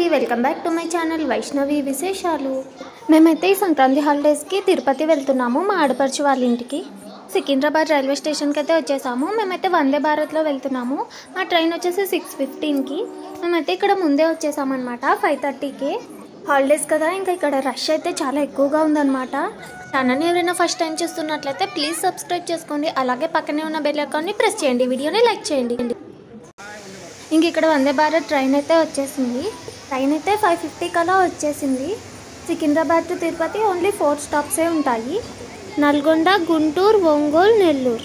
welcome back to my channel Vaishnavi విశేషాలు మేమైతే ఈ సంక్రాంతి హాలిడేస్కి తిరుపతి వెళ్తున్నాము మా ఆడపడుచు వాళ్ళ ఇంటికి సికింద్రాబాద్ రైల్వే స్టేషన్కి అయితే వచ్చేసాము మేమైతే వందే భారత్లో వెళ్తున్నాము మా ట్రైన్ వచ్చేసి సిక్స్ ఫిఫ్టీన్కి మేమైతే ఇక్కడ ముందే వచ్చేసామన్నమాట ఫైవ్ థర్టీకి హాలిడేస్ కదా ఇంకా ఇక్కడ రష్ అయితే చాలా ఎక్కువగా ఉందన్నమాట ఛానల్ని ఎవరైనా ఫస్ట్ టైం చూస్తున్నట్లయితే ప్లీజ్ సబ్స్క్రైబ్ చేసుకోండి అలాగే పక్కనే ఉన్న బెల్ ఐకాన్ని ప్రెస్ చేయండి వీడియోని లైక్ చేయండి ఇంక ఇక్కడ వందే భారత్ ట్రైన్ అయితే వచ్చేసింది ట్రైన్ అయితే ఫైవ్ ఫిఫ్టీ కలా వచ్చేసింది Secunderabad to Tirupati only four స్టాప్సే ఉంటాయి నల్గొండ గుంటూరు ఒంగోలు నెల్లూరు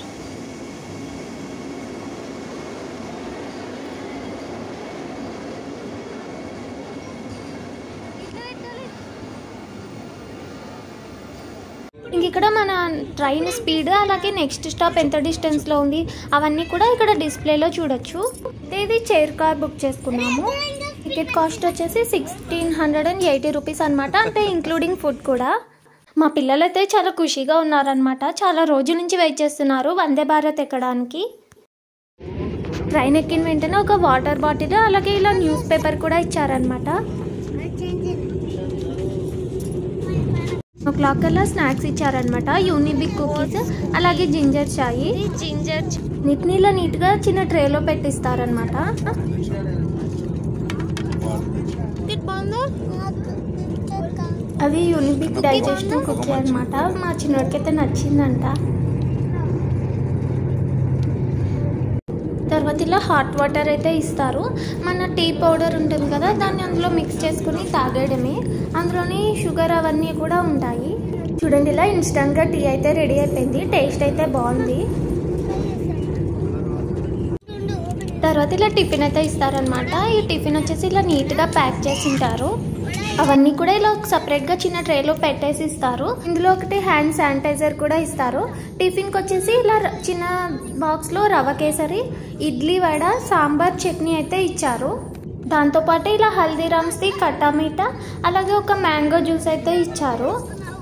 ఇంక ఇక్కడ మన ట్రైన్ స్పీడ్ అలాగే నెక్స్ట్ స్టాప్ ఎంత డిస్టెన్స్లో ఉంది అవన్నీ కూడా ఇక్కడ డిస్ప్లేలో చూడొచ్చు అయితే ఇది చైర్ కార్ బుక్ చేసుకున్నాము టికెట్ కాస్ట్ వచ్చేసి sixteen hundred and eighty rupees అనమాట అంటే ఇంక్లూడింగ్ ఫుడ్ కూడా మా పిల్లలైతే చాలా ఖుషిగా ఉన్నారనమాట చాలా రోజుల నుంచి వెయిట్ చేస్తున్నారు వందే భారత్ ఎక్కడానికి ట్రైన్ ఎక్కిన వెంటనే ఒక వాటర్ బాటిల్ అలాగే ఇలా న్యూస్ పేపర్ కూడా ఇచ్చారనమాట ఓ క్లాక్ కల్లా స్నాక్స్ ఇచ్చారనమాట యూనిబిక్ కుకీస్ అలాగే జింజర్ చాయ్ జింజర్ నీటిని ఇలా నీట్గా చిన్న ట్రేలో పెట్టిస్తారనమాట అవి యూనిబిక్ డైజెషన్ కుకీ అనమాట మా చిన్నోడికైతే నచ్చిందంట తర్వాత ఇలా హాట్ వాటర్ అయితే ఇస్తారు మన టీ పౌడర్ ఉంటుంది కదా దాన్ని అందులో మిక్స్ చేసుకుని తాగేయడమే అందులోని షుగర్ అవన్నీ కూడా ఉంటాయి చూడండి ఇలా ఇన్స్టంట్గా టీ అయితే రెడీ అయిపోయింది టేస్ట్ అయితే బాగుంది తర్వాత ఇలా టిఫిన్ అయితే ఇస్తారనమాట ఈ టిఫిన్ వచ్చేసి ఇలా నీట్గా ప్యాక్ చేసి ఉంటారు అవన్నీ కూడా ఇలా సపరేట్గా చిన్న ట్రేలో పెట్టేసి ఇస్తారు ఇందులో ఒకటి హ్యాండ్ శానిటైజర్ కూడా ఇస్తారు టిఫిన్కి వచ్చేసి ఇలా ర- చిన్న బాక్స్లో రవ కేసరి ఇడ్లీ వడ సాంబార్ చట్నీ అయితే ఇచ్చారు దాంతోపాటు ఇలా హల్దీరామ్స్ది కట్టా మీఠా అలాగే ఒక మ్యాంగో జ్యూస్ అయితే ఇచ్చారు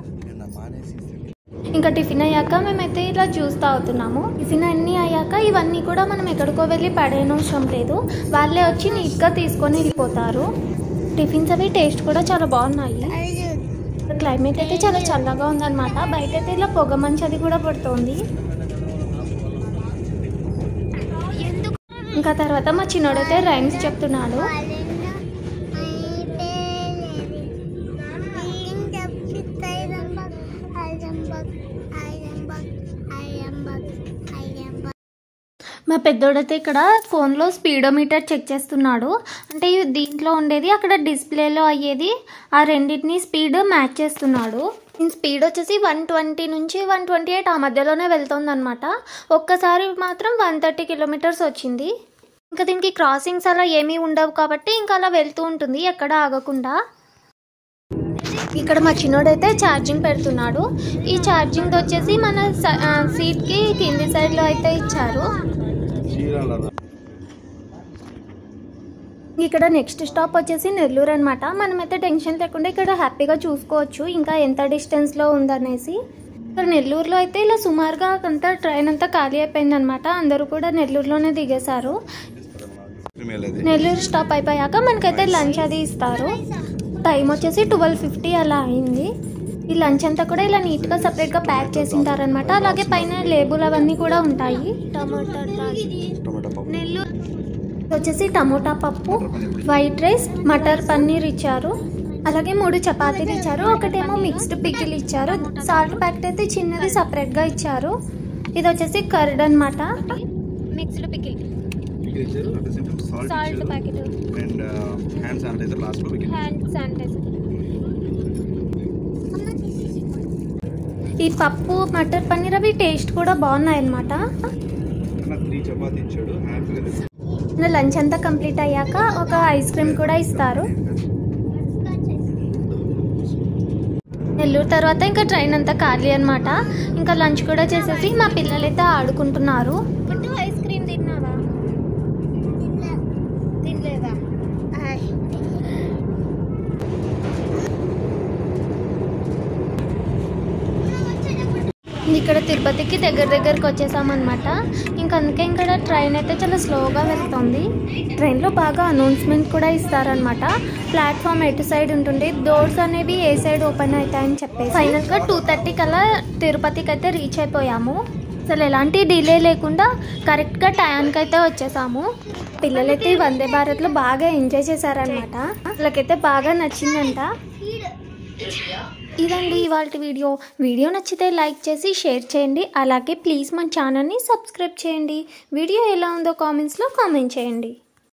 ఇంకా టిఫిన్ అయ్యాక మేమైతే ఇలా జ్యూస్ తాగుతున్నాము టిఫిన్ అన్నీ అయ్యాక ఇవన్నీ కూడా మనం ఎక్కడికో వెళ్ళి పడేయనవసరం లేదు వాళ్ళే వచ్చి నీట్గా తీసుకొని వెళ్ళిపోతారు టిఫిన్స్ అవి టేస్ట్ కూడా చాలా బాగున్నాయి క్లైమేట్ అయితే చాలా చల్లగా ఉందన్నమాట బయట అయితే ఇలా పొగ మంచి అది కూడా పడుతోంది ఇంకా తర్వాత మా చిన్నోడైతే రైమ్స్ చెప్తున్నాడు మా పెద్దోడైతే ఇక్కడ ఫోన్లో స్పీడోమీటర్ చెక్ చేస్తున్నాడు అంటే ఇది దీంట్లో ఉండేది అక్కడ డిస్ప్లేలో అయ్యేది ఆ రెండింటిని స్పీడ్ మ్యాచ్ చేస్తున్నాడు దీని స్పీడ్ వచ్చేసి వన్ ట్వంటీ నుంచి వన్ ట్వంటీ ఎయిట్ ఆ మధ్యలోనే వెళ్తుంది అనమాట ఒక్కసారి మాత్రం వన్ థర్టీ కిలోమీటర్స్ వచ్చింది ఇంకా దీనికి క్రాసింగ్స్ అలా ఏమీ ఉండవు కాబట్టి ఇంకా అలా వెళ్తూ ఉంటుంది ఎక్కడ ఆగకుండా ఇక్కడ మా చిన్నోడైతే ఛార్జింగ్ పెడుతున్నాడు ఈ ఛార్జింగ్ వచ్చేసి మన స- ఆ, సీట్కి కింది సైడ్లో అయితే ఇచ్చారు ఇక్కడ నెక్స్ట్ స్టాప్ వచ్చేసి నెల్లూరు అనమాట మనమైతే టెన్షన్ లేకుండా ఇక్కడ హ్యాపీగా చూసుకోవచ్చు ఇంకా ఎంత డిస్టెన్స్లో ఉందనేసి ఇక్కడ నెల్లూరులో అయితే ఇలా సుమారుగా అంతా ట్రైన్ అంతా ఖాళీ అయిపోయింది అనమాట అందరూ కూడా నెల్లూరులోనే దిగేశారు నెల్లూరు స్టాప్ అయిపోయాక మనకైతే లంచ్ అది ఇస్తారు టైం వచ్చేసి ట్వెల్వ్ ఫిఫ్టీ అలా అయింది ఈ లంచ్ అంతా కూడా ఇలా నీట్గా సపరేట్గా ప్యాక్ చేసి ఉంటారనమాట అలాగే పైన లేబుల్ అవన్నీ కూడా ఉంటాయి టమాటా నెల్లూరు వచ్చేసి టమోటా పప్పు వైట్ రైస్ మటర్ పన్నీర్ ఇచ్చారు అలాగే మూడు చపాతీలు ఇచ్చారు ఒకటేమో మిక్స్డ్ పికిల్ ఇచ్చారు సాల్ట్ ప్యాకెట్ అయితే చిన్నది సపరేట్గా ఇచ్చారు ఇది వచ్చేసి కర్డ్ అనమాట mixed pickle salt packet and hand sanitizer last లో హ్యాండ్ శానిటైజర్ ఈ పప్పు మటర్ పన్నీర్ అవి టేస్ట్ కూడా బాగున్నాయి అనమాట నాకు త్రీ చపాతీ ఇచ్చాడు హ్యాండ్ లంచ్ అంతా కంప్లీట్ అయ్యాక ఒక ఐస్ క్రీమ్ కూడా ఇస్తారు నెల్లూరు తర్వాత ఇంకా ట్రైన్ అంతా ఖాళీ అనమాట ఇంకా లంచ్ కూడా చేసేసి మా పిల్లలైతే ఆడుకుంటున్నారు ఐస్ క్రీమ్ తిన్నావా తినలేదా ఇక్కడ తిరుపతికి దగ్గర దగ్గరకు వచ్చేసామన్నమాట ఇంకా అందుకే ఇక్కడ ట్రైన్ అయితే చాలా స్లోగా వెళ్తుంది ట్రైన్లో బాగా అనౌన్స్మెంట్ కూడా ఇస్తారనమాట ప్లాట్ఫామ్ ఎటు సైడ్ ఉంటుంది డోర్స్ అనేవి ఏ సైడ్ ఓపెన్ అవుతాయని చెప్పేసి ఫైనల్గా టూ థర్టీ కల్లా తిరుపతికి అయితే రీచ్ అయిపోయాము అసలు ఎలాంటి డిలే లేకుండా కరెక్ట్గా టయానికి అయితే వచ్చేసాము పిల్లలైతే ఈ వందే భారత్లో బాగా ఎంజాయ్ చేశారనమాట వాళ్ళకైతే బాగా నచ్చిందంట ఇదండి ఇవాళ వీడియో వీడియో నచ్చితే లైక్ చేసి షేర్ చేయండి అలాగే ప్లీజ్ మన ఛానల్ని సబ్స్క్రైబ్ చేయండి వీడియో ఎలా ఉందో కామెంట్స్లో కామెంట్ చేయండి